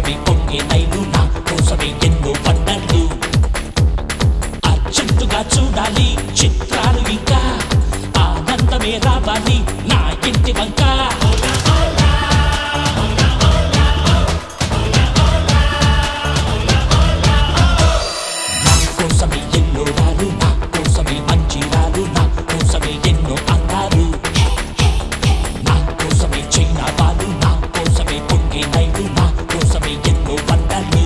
కోసమే పొంగే నైలు నా కోసమే ఎన్నో పంటలు అర్జెంటుగా చూడాలి చిత్రాలు ఇంకా ఆనందమే రావాలి నా ఇంటి వంక నా కోసమే ఎన్నో రాలు నా కోసమే మంచి రాలు నా కోసమే ఎన్నో అందాలు నా కోసమే చైనా పాలు నా కోసమే పొంగే నైలు నా కోసమే ఎన్నో వంటలు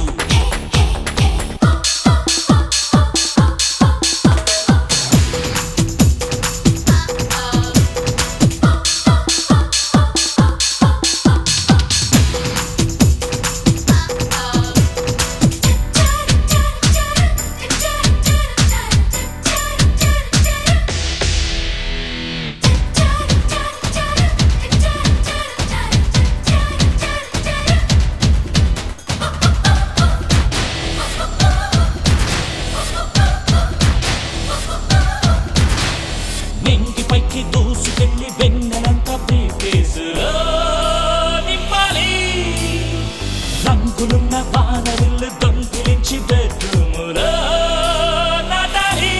నింగి పైకి దూసుకెళ్ళి వెన్నెలంత బ్రీఫేసులో నింపాలి రంగులున్న వానవిల్లు దొంగిలించి బెడ్రూములో నాటాలి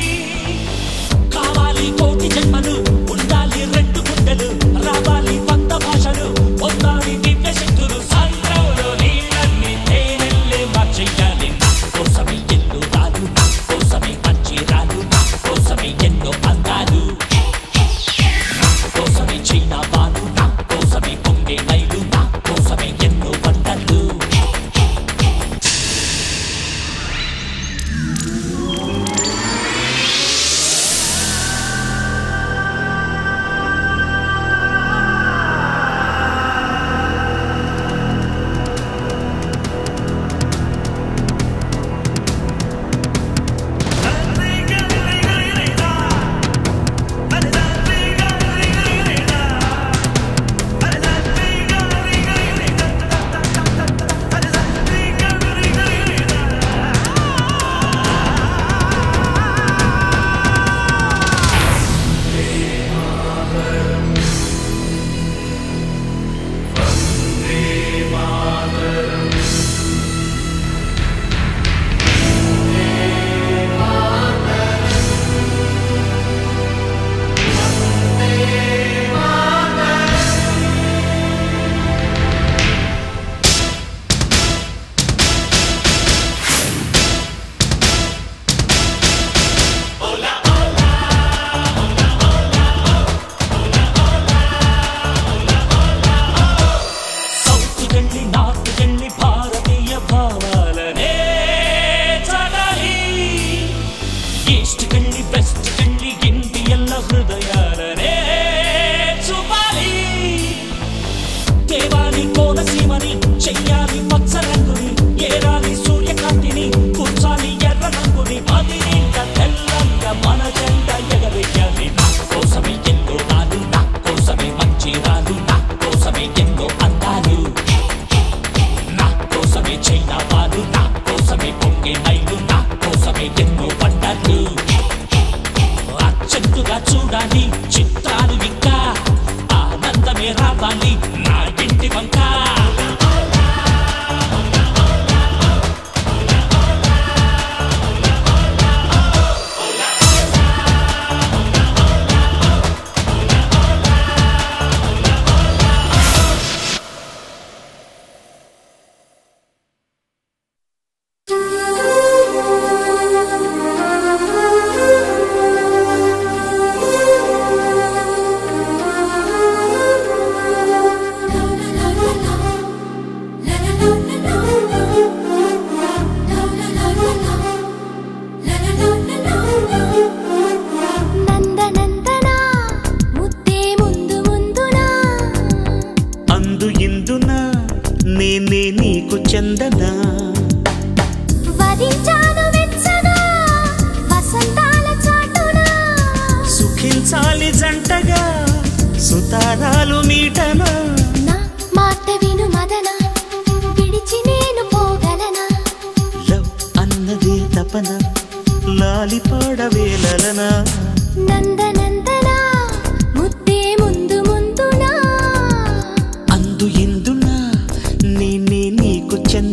కావాలి కోటి జన్మలు ఉండాలి రెండు గుండెలు రావాలి వంద భాషలు పొందాలి దివ్య శక్తులు సంద్రంలో నీళ్ళన్ని తేనెల్లే మార్చేయాలి నా కోసమే ఎల్లు రాలు నా కోసమే మంచి రాలు నా కోసమే ఎన్నో అందాలు నా కోసమే చైనా బాలు నా కోసమే పొంగే నైలు నా కోసమే ఎన్నో వంటలు సౌత్ వెళ్ళి నార్త్ వెళ్ళి భారతీయ భావాలనే చడాలి ఈస్ట్ వెళ్ళి వెస్ట్ వెళ్ళి ఇండియల్ల హృదయాలనే చూపాలి దేవాలి కోనసీమని చెయ్యాలి పచ్చ రంగుని ఏరాలి సూర్యకాంతిని కూర్చాలి ఎర్ర రంగుని అది ఇంకా తెల్లంగా మన జెండ ఎగరేయాలి నా కోసమే ఎన్నో రాలు నా కోసమే మంచి రాలు నా కోసమే ఎన్నో అందాలు నా కోసమే చైనా పాలు నా కోసమే పొంగే నైలు నా కోసమే ఎన్నో పంటలు అచ్చంటుగా చూడాలి చిత్రాలు ఇంకా ఆనందమే రావాలి నా ఇంటి వంక నందనందనా ముద్దే ముందు ముందునా అందు ఇందున నేనే నీకు చందనా వరించాను వెచ్చగా వసంతాల చాటునా సుఖించాలి జంటగా సుతారాలు మీటనా నా మాట విను మదన విడిచి నేను పోగలనా లవ్ అన్నదే తపన లాలి పాడవేలనా నందనందనా ముద్దే ముందు ముందునా అందు ఇందున నేనే నీకు చందనా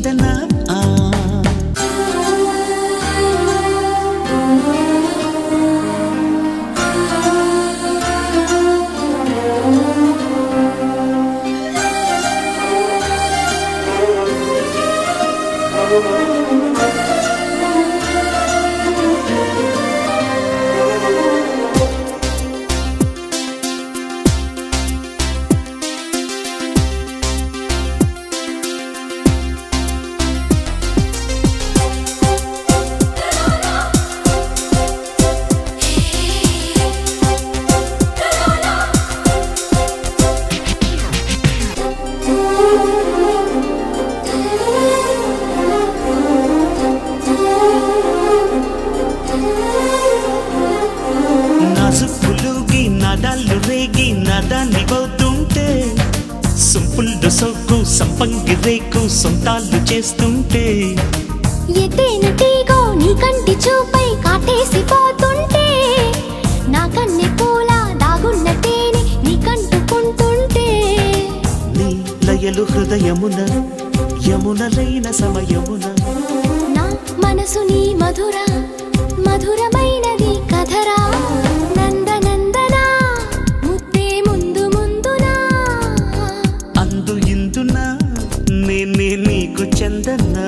నాజుకులుగి నదాలు రేగి నదాన్ని పోతుంటే సుంపుల్లు సొగ్గు సంపంగి రేకు సొంతాలు చేస్తుంటే ఎత్తైన తీగో నీ కంటి చూపై కాటేసి పోతుంటే నా కన్నె పూల దాగున్న తేనె నీ కంటుకుంటుంటే నీ లయలు హృదయమున యమునలైన సమయమున నా మనసు నీ మధుర మధురమైనది కథరా నందనందన ముద్దే ముందు ముందునా అందు ఇందున నేనే నీకు చెందన్నా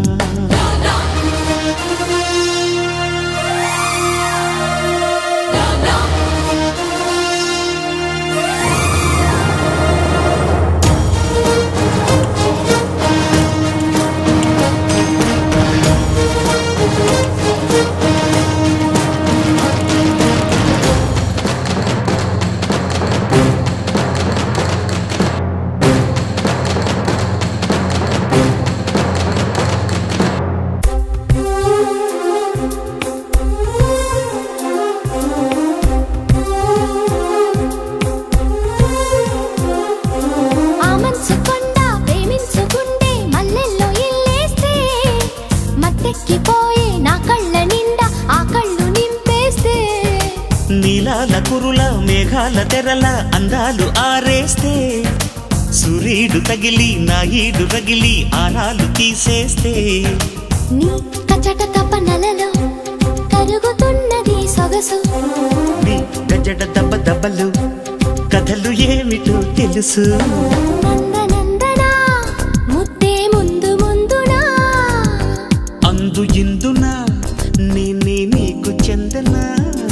ఆ మనసుకొండ ప్రేమించుకుండే మల్లెల్లో ఇల్లేస్తే మత్తెక్కిపోయే నా కళ్ళ నిండా ఆ కళ్ళు నింపేస్తే నీలాల కురుల మేఘాల తెరల అందాలు ఆరేస్తే సూర్యుడు తగిలి నా ఈడు రగిలి ఆరాలు తీసేస్తే నీ కచట తపనలలో కరుగుతున్నది సొగసు నీ గజడ దెబ్బ దెబ్బలు కథలు ఏమిటో తెలుసు నందనందన ముద్దే ముందు ముందునా అందు ఇందున నేనే నీకు చెందనా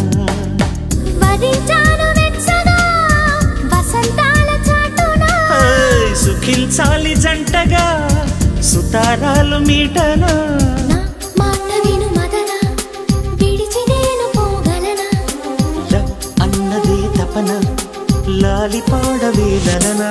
వరించాను వెచ్చగా వసంతాల చాటునా ఓయ్, సుఖించాలి జంటగా సుతారాలు మీటనా నా మాట విను మదన విడిచి నేను పోగలనా లవ్ అన్నదే తపన లాలి పాడవేలనా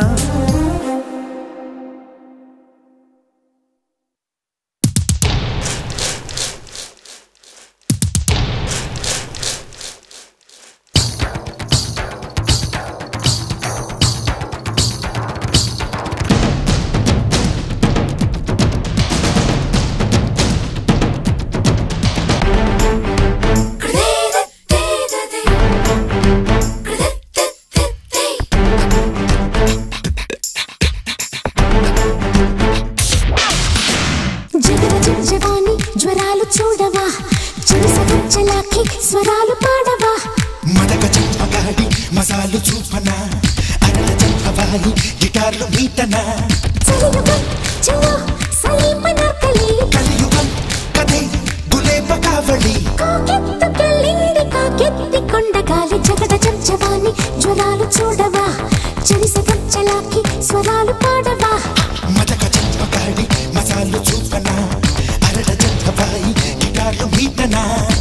జగరజవాణి జ్వరాలు చూడవా చెరుసగచ్చలాకి స్వరాలు పాడవా మడక చంపగాడి మసాలు చూపన అరల చంపవాయి గిటార్లు మీటన చలియుగం చెల్లో సలీమనర్కలి కలియుగం కథే గులేబ కావళి కాకెత్తుకెళ్ళింది కాకెత్తి కొండగాలి జగడ జంజవాణి జ్వరాలు చూడవా చెరుసగచ్చలాకి స్వరాలు పాడవా మడక చంపగాడి మసాలు చూపన అరల చంపవాయి గిటార్లు మీటన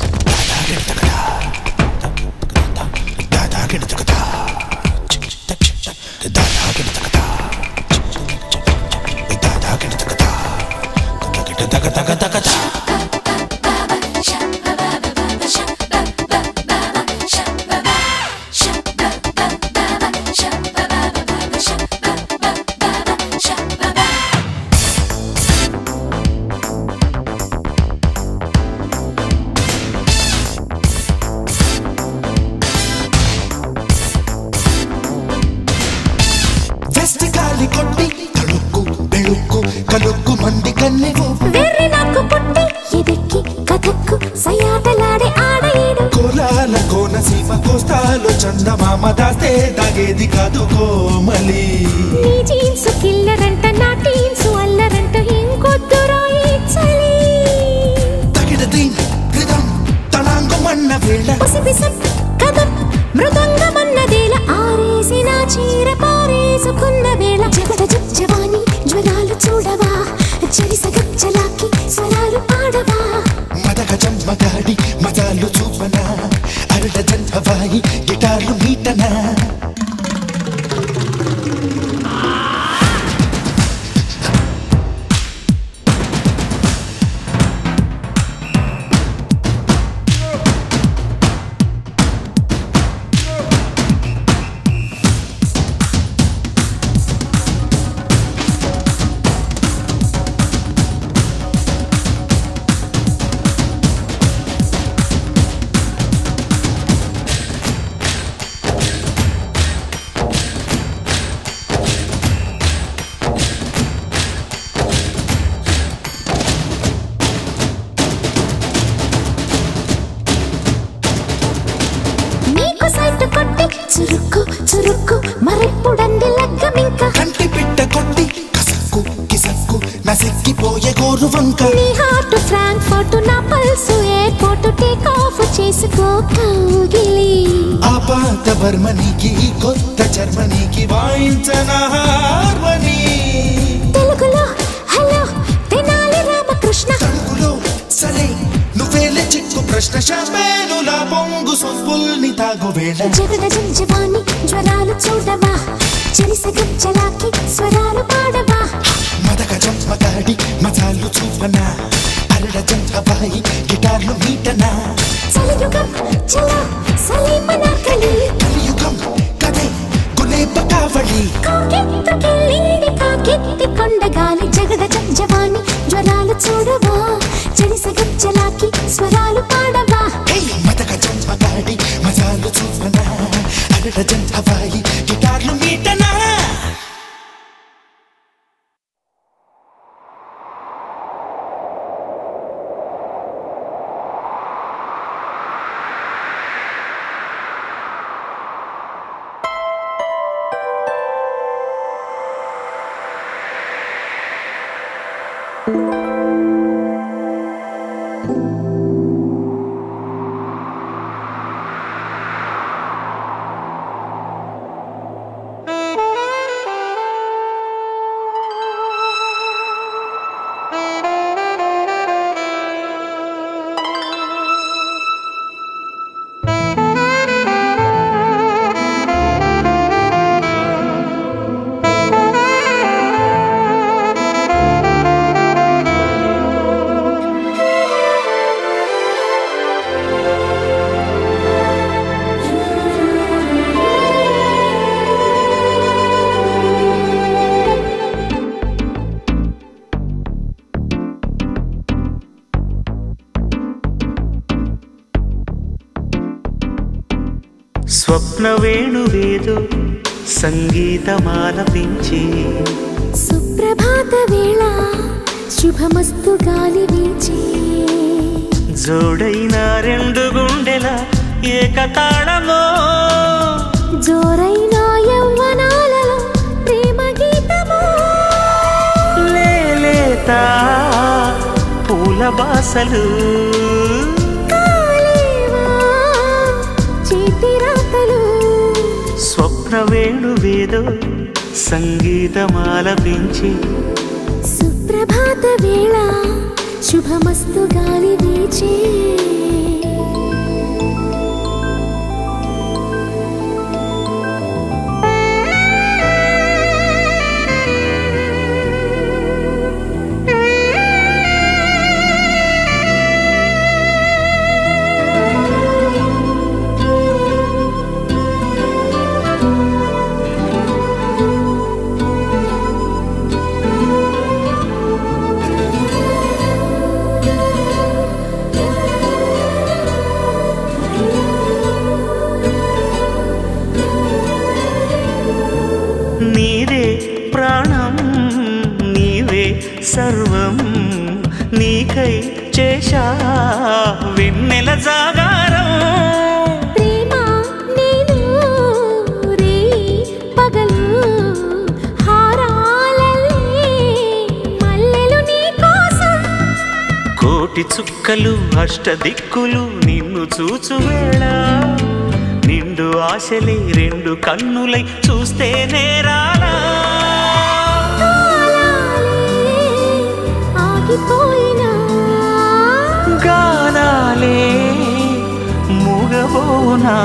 వెస్ట్ గాలి కొట్టి తళుక్కు బెళుక్కు కలుక్కు మంది కన్నెవు వెర్రి నాకు పుట్టి ఎదెక్కి కథక్కు సయాటలాడే ఆడేడు కోలాల కోనసీమ కోస్తాలు చందమామ దాస్తే దాగేది కాదు కోమలి నీ జీన్స్ కిల్లరంట నా టీన్స్ అల్లరంట ఇంకొద్దురా ఈ చలి హవాయి గిటార్లు మీటనా నీకు సైట్ కొట్టి చురుక్కు చురుక్కు మరెప్పుడంది లగ్గమింక కంటి పిట్ట కొట్టి కసక్కు కిసక్కు నసెక్కిపోయే గోరు వంక నీ హార్ట్ ఫ్రాంక్ఫర్ట్ నా పల్సు ఎయిర్పోర్ట్ టేక్ ఆఫ్ చేసుకో కౌగిలి ఆ పాత బర్మనికి కొత్త జర్మనీకి వాయించన హార్మనీ తెలుగులో హలో తెనాలి రామకృష్ణ తణుకులో సరే నువ్వేలే చిక్కు ప్రశ్న షాంపేనులా పొంగు సొంపుల్ని తాగు వేళ జగడ జంజవాణి జ్వరాలు చూడవా చెరిసగం చలాకి స్వరాలు పాడవా మదక చంపగాడి మజాలు చూపనా అరడ జంపబాయి గిటార్లు మీటనా చలియుగం చలో సలీమన కలి కలియుగం కదే గులేబ కావళి కాకెత్తుకెళ్ళింది కాకెత్తి కొండగాలి జగడ జంజవాణి జ్వరాలు చూడవా చెరిసగం చలాకి స్వరాలు పాడవా హే మదక చంపగాడి మజాలు చూపనా అరడ జంపబాయి గిటార్లు మీటనా స్వప్న వేణువేదో సంగీతమాలపించి సుప్రభాత వేళ శుభమస్తు గాలి వీచే జోడైన రెండు గుండెల ఏకతాళమో జోరైన యవ్వనాలలో ప్రేమ గీతమో లేలేత పూల బాసలు కాలేవా చేతి రాతలు స్వప్న వేణువేదో సంగీతమాలపించి సుప్రభాత వేళ శుభమస్తు గాలి వీచే నీదే ప్రాణం నీవే సర్వం నీకై చేశా వెన్నెల జాగారం ప్రేమ నేను రే పగలు హారాలల్లే మల్లెలు నీ కోసం కోటి చుక్కలు అష్టదిక్కులు నిన్ను చూచు వేళ నిండు ఆశలే రెండు కన్నులై చూస్తే నేరాలా కాలాలే ఆగిపోయినా గానాలే మూగబోయినా అవునా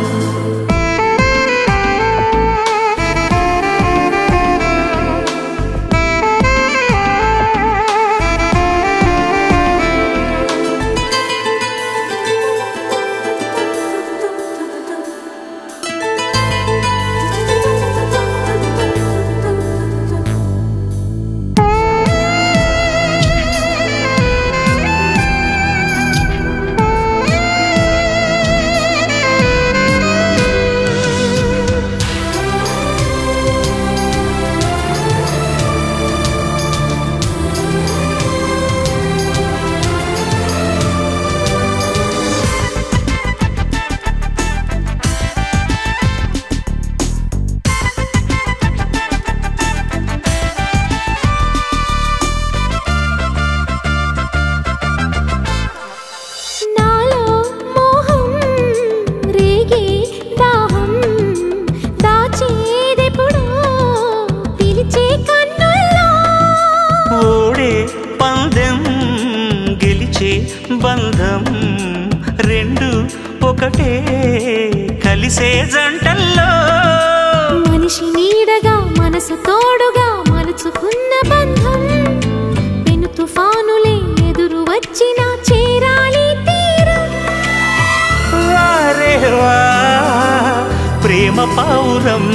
నాలో మోహం రేగే దాహం దాచేదెప్పుడో పిలిచే కన్నుల్లో ఓడే పందెం గెలిచే బంధం రెండు ఒకటే కలిసే జంటల్లో మనిషి నీడగా మనసు తోడుగా మలుచుకున్న బంధం పెను తుఫానులే ఎదురు వచ్చినా చేరాలి తీరం వారే వా ప్రేమ పావురం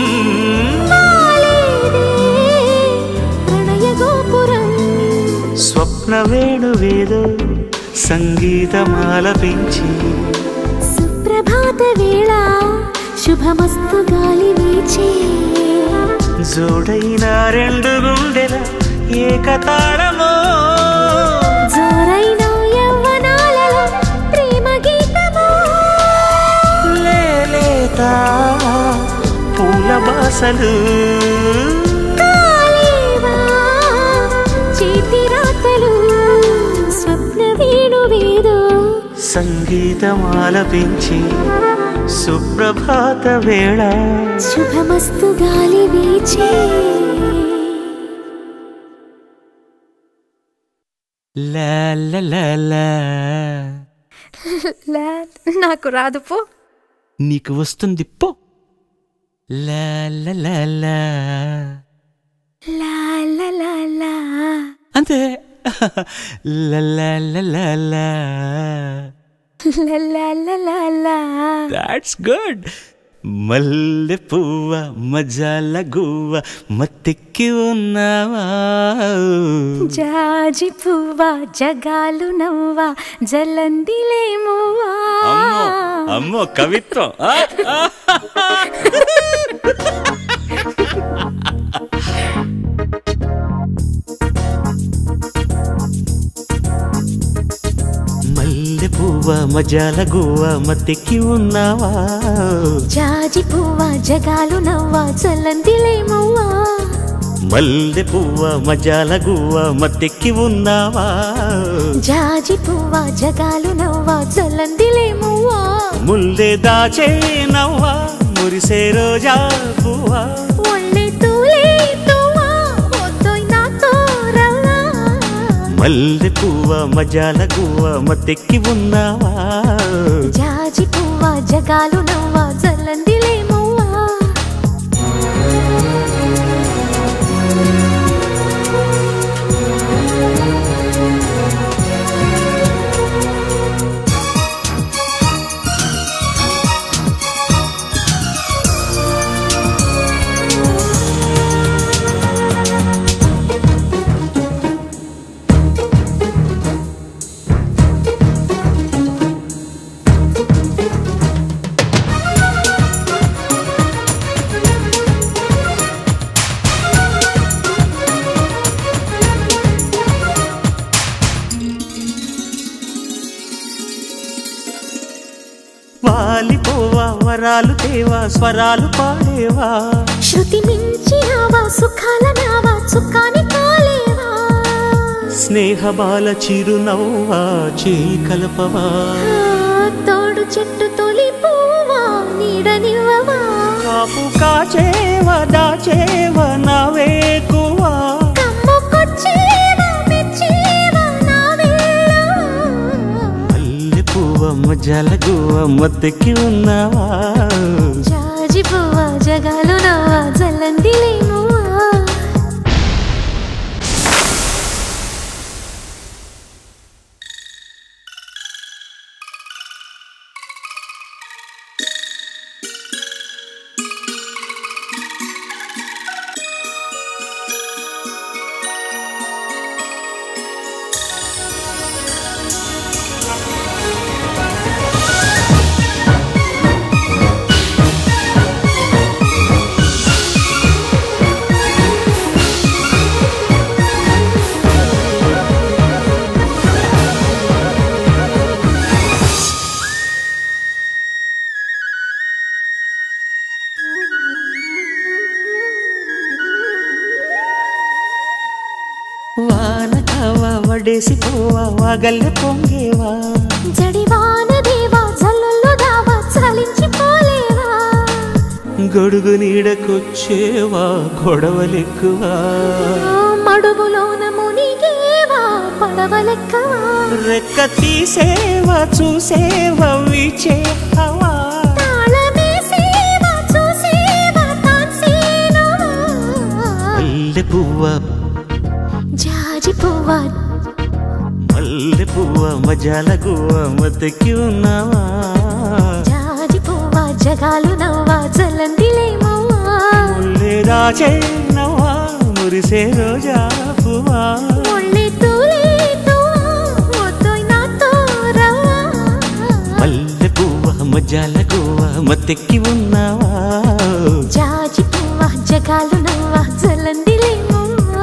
వాలేదే ప్రణయ గోపురం స్వప్న వేణువేదో సంగీతమాలపించి సుప్రభాత వేళ శుభమస్తు గాలి వీచే జోడైన రెండు గుండెల ఏకతాళమో జోరైన యవ్వనాలలో ప్రేమ గీతమో లేలేత పూల బాసలు కాలేవా చేతి రాతలు స్వప్న వేణువేదో సంగీతమాలపించి సుప్రభాత వేళ శుభమస్తు గాలి వీచే లా లా లా లా. నాకు రాదు పో నీకు వస్తుంది పో లా లా లా లా. లా లా లా లా అంతే లా లా లా లా లా. లా లా లా లా లా దాట్స్ గుడ్ మల్లె పువ్వ మజాల గువ్వ మత్తెక్కి ఉన్నావా జాజి పువ్వా జగాలు నవ్వా జలందిలేమువా అమ్మో అమ్మో కవిత్వం ఆ, ఆ. మల్లె పువ్వ మజాల గువ్వ మత్తెక్కి ఉన్నావా జాజి పువ్వా జగాలు నవ్వా జలందిలేమువా మల్లె పువ్వ మజాల గువ్వ మత్తెక్కి ఉన్నావా జాజి పువ్వా జగాలు నవ్వా జలందిలేమువా ముల్లె దాచే నవ్వా మురిసే రోజా పువ్వా ఒళ్ళే తూలే తువ్వా వద్దోయ్ నాతో రవ్వా మల్లె పువ్వ మజాల గువ్వ మత్తెక్కి ఉన్నావా జాజి పువ్వా జగాలు నవ్వా జలందిలేమువా వాలిపోవా వరాలు తేవా స్వరాలు పాడేవా శృతి మించినావా సుఖాల నావా చుక్కాని కాలేవా స్నేహ బాల చిరునవ్వా చేయి కలపవా ఆ, తోడు చెట్టు తొలి పువ్వా నీడనివ్వవా కాపు కాచేవా దాచేవా నావేకువా కమ్ముకొచ్చేవా మెచ్చేవా నా వేళ మల్లె పువ్వ మజాల గువ్వ మొత్తకి ఉన్నావా జాజి పువ్వా జగాలు నవ్వా జల్లందిలే నువ్వా వాన కావా వడేసి పోవా వాగల్లె పొంగేవా జడివాన దేవా జల్లుల్లో దావా చలించిపోలేవా గొడుగు నీడకొచ్చేవా గొడవలెక్కువా ఆ మడుగులోన మునిగేవా పడవలెక్కవా రెక్క తీసేవా చూసేవా వీచేవా తాళమేసేవా చూసేవా తాన్సేనవా మల్లె పువ్వ జాజి పువ్వా మల్లె పువ్వ మజాల గువ్వ మొత్తకి ఉన్నావా జాజి పువ్వా జగాలు నవ్వా జల్లందిలేమవ్వా ముల్లె రాచేనవా మురిసే రోజా పువ్వా ఒళ్ళే తూలేతువా మొత్తోయ్ నాతో రవ్వా మల్లె పువ్వ మజాల గువ్వ మొత్తకి ఉన్నావా జాజి పువ్వా జగాలు నవ్వా జల్లందిలేమవ్వా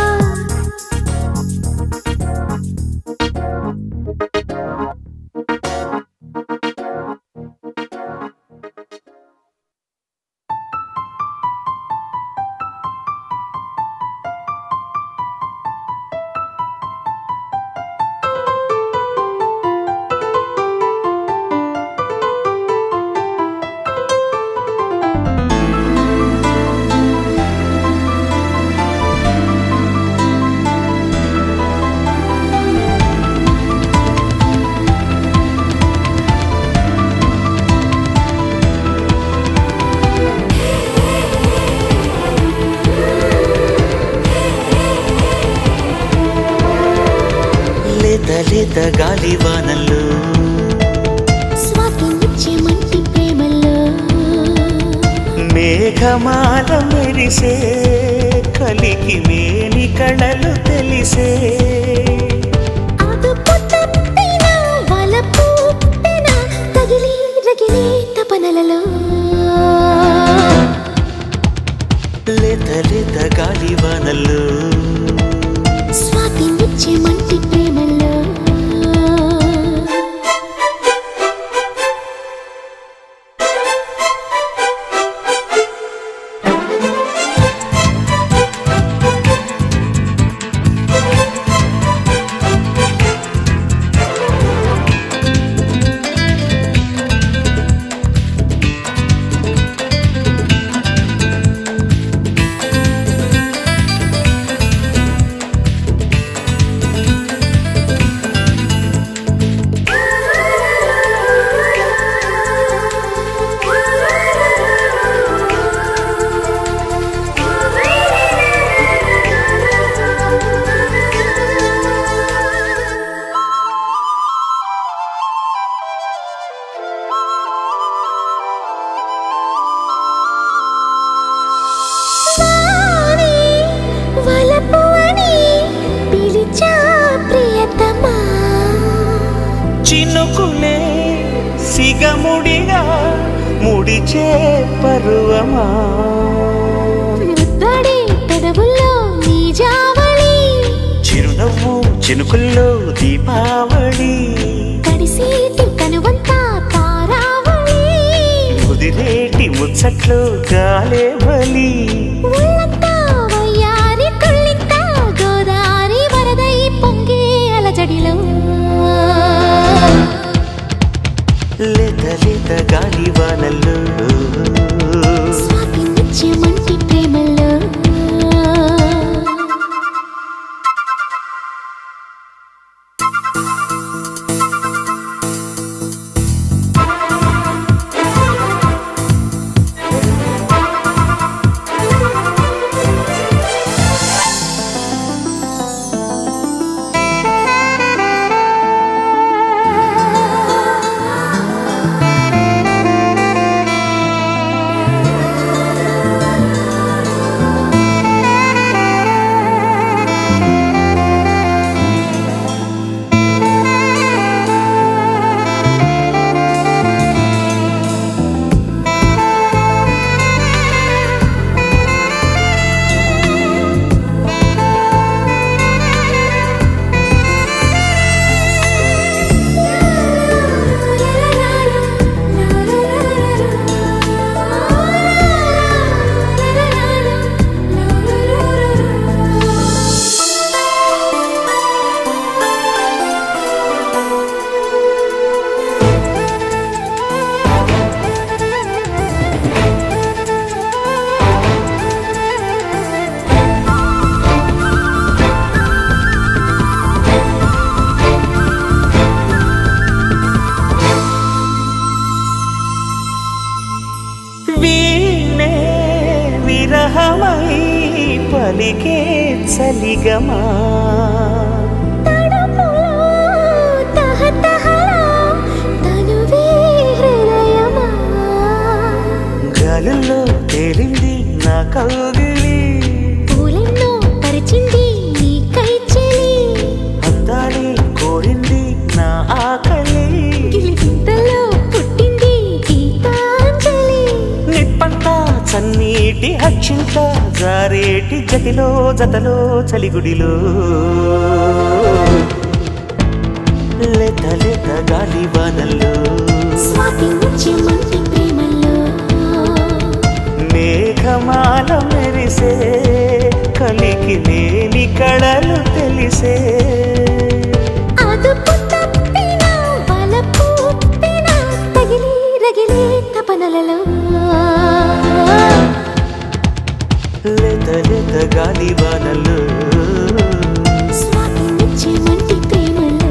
లేత లేత గాలి వానల్లో స్వాతినిచ్చే మంటి ప్రేమల్లో మేఘమాల మెరిసే కలికి మేని కళలు తెలిసే అదుపు తప్పిన వలపు పుట్టిన తగిలి రగిలే తపనలలో లేత లేత గాలి వానల్లో స్వాతినిచ్చే మంటి ప్రేమల్లో వాణి వలపు అని పిలిచా ప్రియతమా చినుకులే సిగముడిగా ముడిచే పరువమా ముద్దడి పెదవుల్లో నీ జావళి చిరునవ్వు చినుకుల్లో దీపావళి తడిసేటి కనువంతా తారావళి ముదిరేటి ముచ్చట్లు గాలే బలి ఉళ్ళంతా వయ్యారి తుళ్ళింతా గోదారి వరదై పొంగే అలజడిలో లేత లేత గాలి వానల్లో స్వాతినిచ్చే మంటి ప్రేమల్లో పలికే చలిగమా తడుపులో తహతహలా తనువే హృదయమా గాలుల్లో తేలింది నా కౌగిలి పూలెన్నో పరిచింది నీ కై చెలి అందాలి కోరింది నా ఆకలి గిలిగింతలో పుట్టింది గీతాంజలి నిప్పంతా చన్నీటి అక్షింత జారేటి జతిలో జతలో చలిగుడిలో లేత లేత గాలి వానల్లో స్వాతి ముచ్చే మంటి ప్రేమల్లో మేఘమాల మెరిసే కలికి లేని కళలు తెలిసే అదుపు తప్పిన వలపు ఉప్పిన తగిలి రగిలే తపనలలో లేత లేత గాలి వానల్లో స్వాతి ముచ్చే మంటి ప్రేమల్లో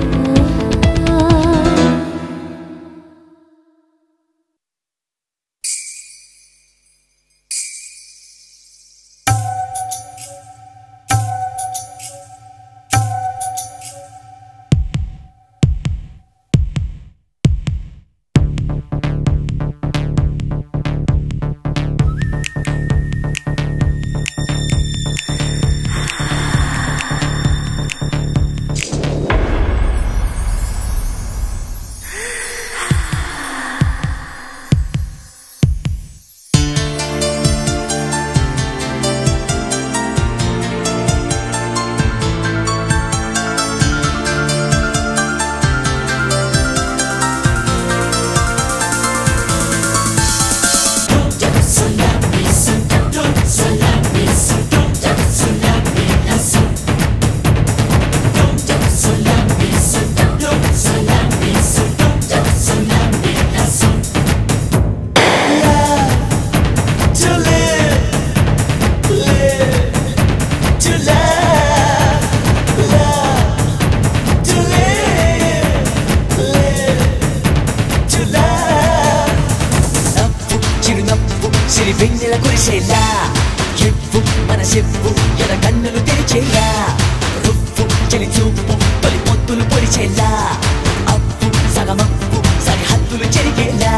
నవ్వు చిరునవ్వు సిరి వెన్నెల కురిసేలా ఎవ్వు మన చెవ్వు ఎల కన్నులు తెరిచేలా రువ్వు చెలి చూపు తొలి పొత్తులు పొడిచేలా అప్పు సగమప్పు సరిహద్దులు చెరిగేలా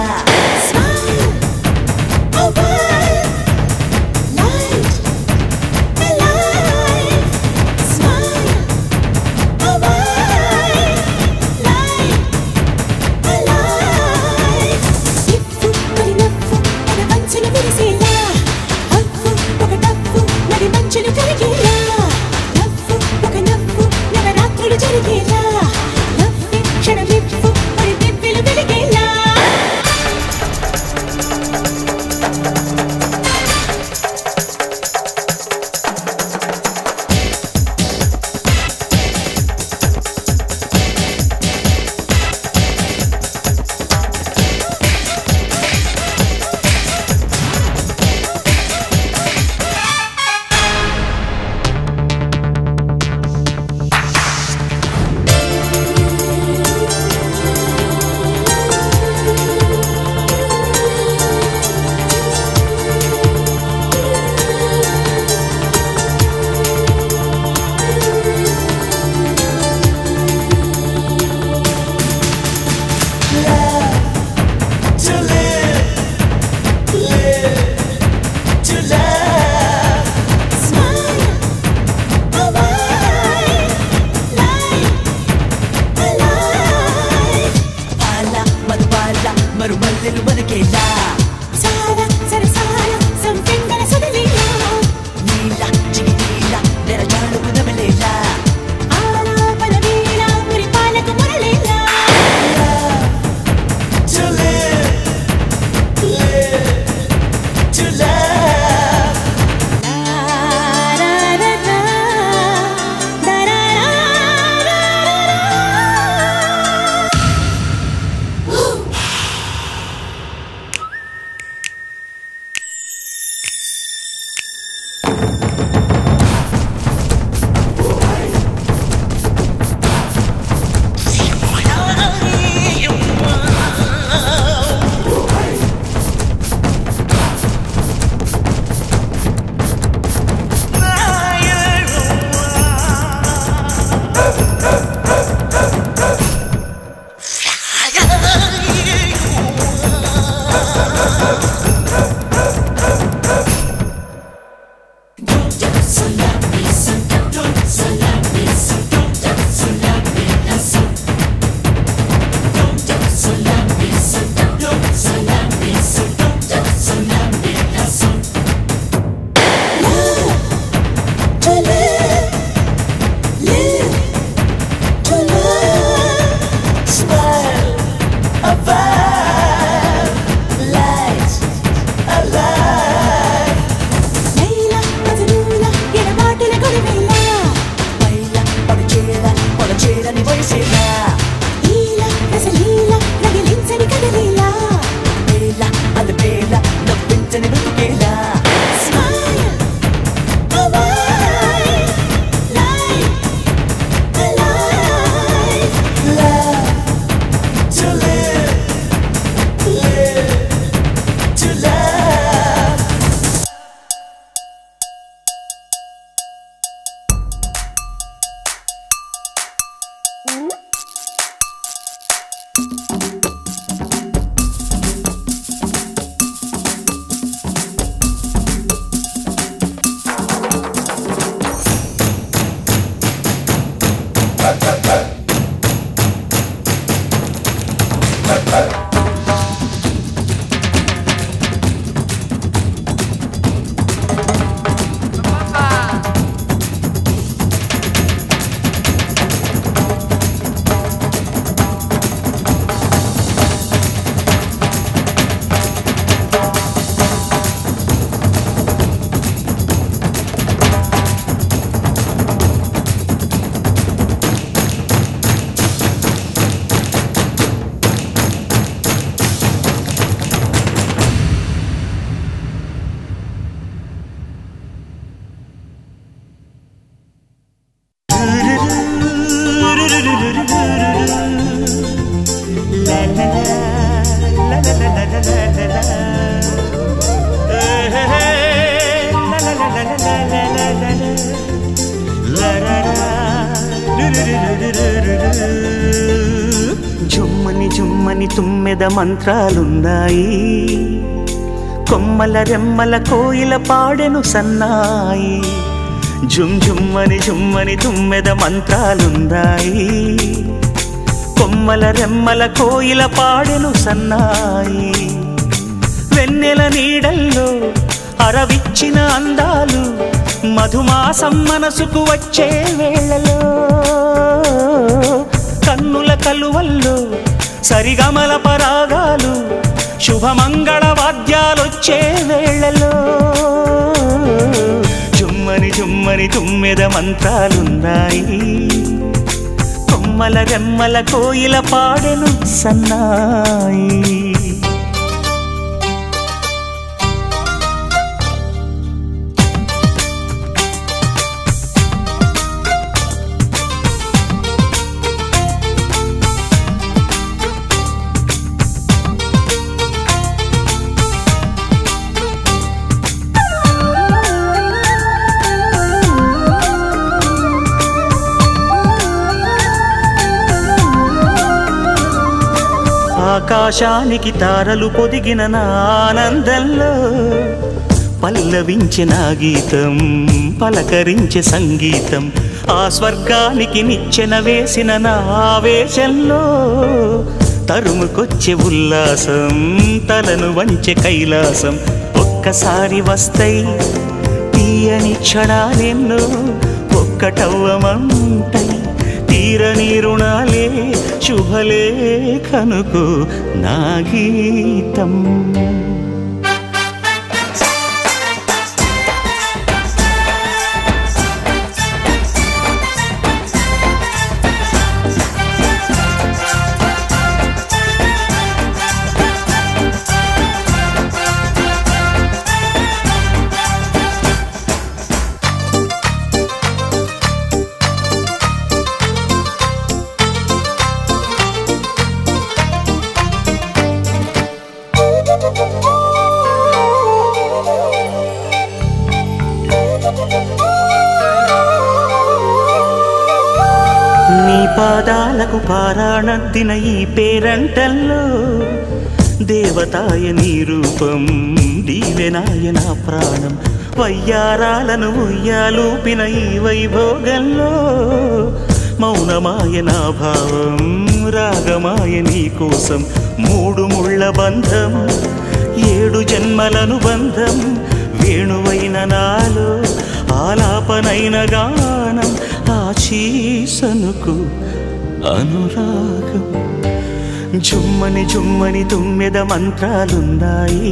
జరిగేలా నవ్వే క్షణమిప్పు మరి దివ్యలు వెలిగేలా ఆ చల్లని వయసేలా లీలా రసలీలా రగిలించని కదలీలా వేళ అది వేళ నవ్వించని బ్రతుకేలా smile alive life alive Love to live, live to love. జుమ్మని జుమ్మని తుమ్మెద మంత్రాలున్నాయి కొమ్మల రెమ్మల కోయిల పాడెను సన్నాయి జుమ్ జుమ్మని జుమ్మని తుమ్మెద మంత్రాలున్నాయి కొమ్మల రెమ్మల కోయిల పాడెను సన్నాయి వెన్నెల నీడల్లో అరవిచ్చిన అందాలు మధుమాసం మనసుకు వచ్చే వేళలో కన్నుల కలువల్లో సరిగమల పరాగాలు శుభమంగళ వాద్యాలొచ్చే వేళలో జుమ్మని జుమ్మని తుమ్మెద మంత్రాలున్నాయి కొమ్మల రెమ్మల కోయిల పాడెను సన్నాయి ఆకాశానికి తారలు పొదిగిన నా ఆనందంలో పల్లవించే నా గీతం పలకరించే సంగీతం ఆ స్వర్గానికి నిచ్చెన వేసిన నా ఆవేశంలో తరుముకొచ్చే ఉల్లాసం తలను వంచె కైలాసం ఒక్కసారి వస్తాయి తీయని క్షణాలెన్నో ఒక్కటవ్వమంటై తీరని రుణాలే శుభలేఖనుకు నా గీతం నీ పాదాలకు పారాణద్దిన ఈ పేరంటల్లో దేవతాయ నీ రూపం దీవెనాయ నా ప్రాణం వయ్యారాలను ఉయ్యాలూపిన ఈ వైభోగంలో మౌనమాయ నా భావం రాగమాయ నీ కోసం మూడు ముళ్ళ బంధం ఏడు జన్మలను బంధం వేణువైన నాలో ఆలాపనైన గానం ఆశీసనుకు అనురాగం జుమ్మని జుమ్మని తుమ్మెద మంత్రాలున్నాయి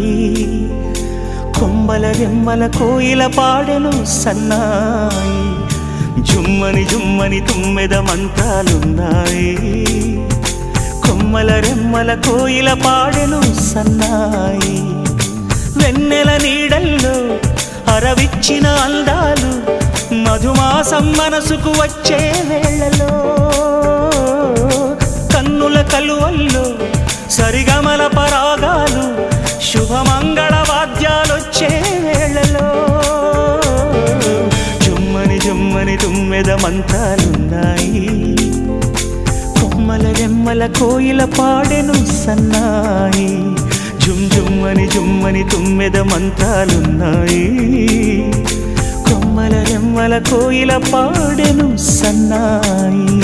కొమ్మల రెమ్మల కోయిల పాడెను సన్నాయి జుమ్మని జుమ్మని తుమ్మెద మంత్రాలున్నాయి కొమ్మల రెమ్మల కోయిల పాడెను సన్నాయి వెన్నెల నీడల్లో అరవిచ్చిన అందాలు మధుమాసం మనసుకు వచ్చే వేళలో కన్నుల కలువల్లో సరిగమల పరాగాలు శుభమంగళ వాద్యాలొచ్చే వేళలో జుమ్మని జుమ్మని తుమ్మెద మంత్రాలున్నాయి కొమ్మల రెమ్మల కోయిల పాడెను సన్నాయి జుమ్ జుమ్మని జుమ్మని తుమ్మెద మంత్రాలున్నాయి కొమ్మల రెమ్మల కోయిల పాడెను సన్నాయి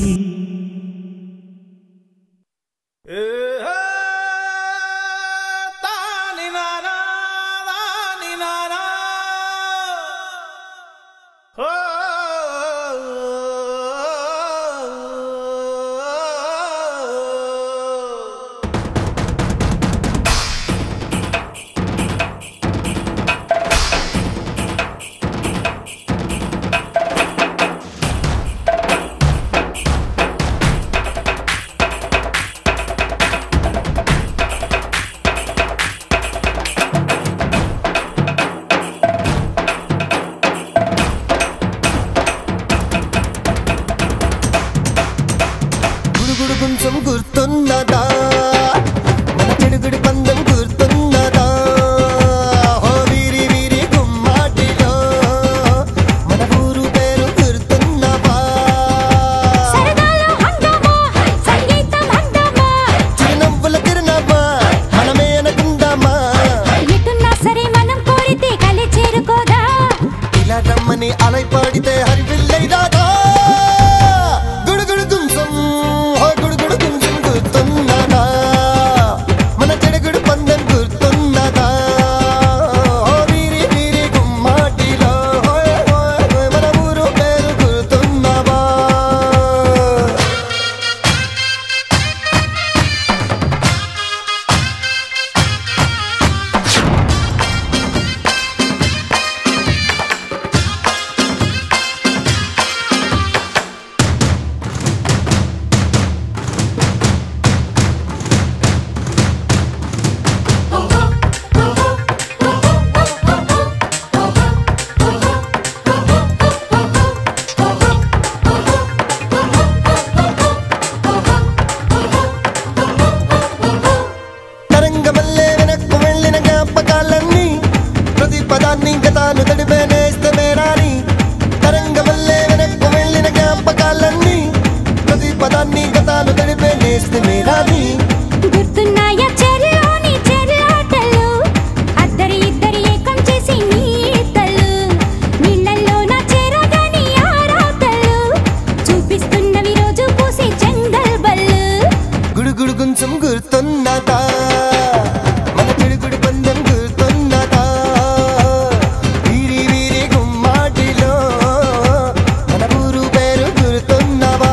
గుడుగుడు కొంచెం గుర్తున్నదా మన చెడుగుడి పందెం గుర్తున్నదా హో వీరి వీరి గుమ్మాటిలో మన ఊరు పేరు గుర్తున్నవా సరదాలో హంగామా సంగీతం హంగామా చిరునవ్వుల తిరునవ్వా మనమే అనుకుందామా ఎటున్నా సరే మనం కోరితే కలి చేరుకోదా ఇలా రమ్మని అలై పాడితే హరివిల్లై రాదా గుడుగుడు గుంసం హో గుడుగుడు గుంసం గుర్తున్నదా మన చెడుగుడు పందెం గుర్తున్నదా హో వీరి వీరి గుమ్మాటిలో హోయ్ హోయ్ హోయ్ మన ఊరు పేరు గుర్తున్నవా తరంగమల్లే వెనక్కు వెళ్ళిన జ్ఞాపకాలన్నీ ప్రతి పదాన్ని గతాను తడిపే నేస్తమే రాని తరంగమల్లే వెనక్కు వెళ్ళిన జ్ఞాపకాలన్నీ ప్రతి పదాన్ని గతాను తడిపే నేస్తమే రాని గుర్తున్నాయా చెర్లోని చెర్లాటలు అద్దరి ఇద్దరి ఏకం చేసి నీతలు నీళ్ళల్లో నా చెరగని ఆరాటలు చూపిస్తున్నవి రోజు పూసే జంగల్ బల్లు గుడుగుడు కొంచెం గుర్తున్నదా మన చెడుగుడు పందెం గుర్తున్నదా వీరి వీరి గుమ్మాటిలో మన ఊరు పేరు గుర్తున్నవా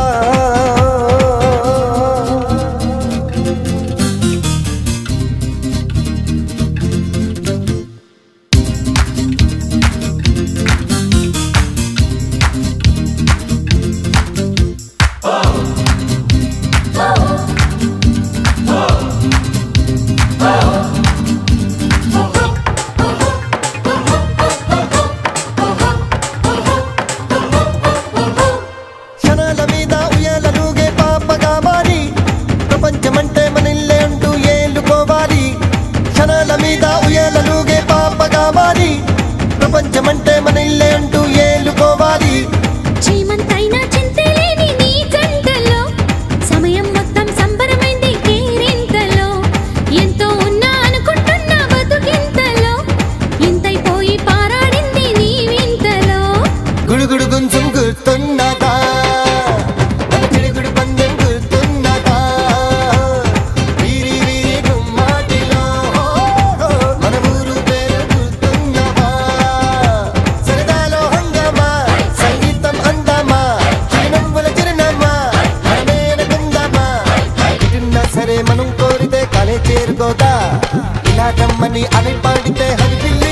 క్షణాల మీద ఉయ్యాలలుగే పాపగా మారి ప్రపంచమంటే మనిల్లే అంటూ ఏలుకోవాలి క్షణాల మీద ఉయ్యాలలుగే పాపగా మారి ప్రపంచమంటే మనిల్లే అంటూ ఏలుకోవాలి చీమంతైనా చింతలేని నీ జంటలో సమయం మొత్తం సంబరమైంది కేరింతలో ఎంతో ఉన్నా అనుకుంటున్నా బతుకింతలో ఇంతైపోయి పారాడింది నీ వింతలో గుడుగుడు గుంచం గుర్తున్నదా మన చిడుగుడు పందెం గుర్తున్నదా వీరి వీరి గుమ్మాటిలో మన ఊరు పేరు గుర్తున్నవా సరదాలో హంగమా సంగీతం అందమా చిరునవ్వుల చిరునమ్మా మనమే అనుకుందామా ఇటున్నా సరే మనం కోరితే కలే చేరుకోదా ఇలా రమ్మని అవి పాడితే హరివిల్లి